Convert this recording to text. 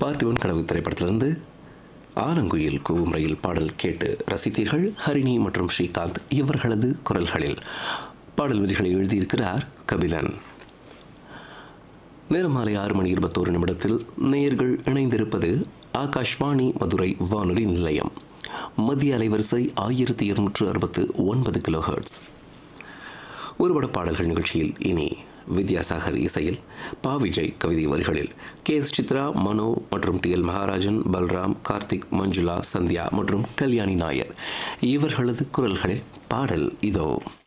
பார்த்திபன் கனவு திரைப்படத்திலிருந்து ஆலங்குயில் கூவும் ரயில் பாடல் கேட்டு ரசித்தீர்கள் ஹரிணி மற்றும் ஸ்ரீகாந்த் இவர்களது குரல்களில் பாடல் வரிகளை எழுதியிருக்கிறார் கபிலன் நேரம் மாலை ஆறு மணி இருபத்தோரு நிமிடத்தில் நேயர்கள் இணைந்திருப்பது ஆகாஷ்வாணி மதுரை வானொலி நிலையம் மத்திய அலைவரிசை ஆயிரத்தி இருநூற்று அறுபத்து ஒன்பது கிலோ ஹெர்ட்ஸ் ஒருபட பாடல்கள் நிகழ்ச்சியில் இனி வித்யாசாகர் இசையில் பா விஜய் கவிதை வரிகளில் கே எஸ் சித்ரா மனோ மற்றும் டி எல் மகாராஜன் பல்ராம் கார்த்திக் மஞ்சுளா சந்தியா மற்றும் கல்யாணி நாயர் இவர்களது குரல்களில் பாடல் இதோ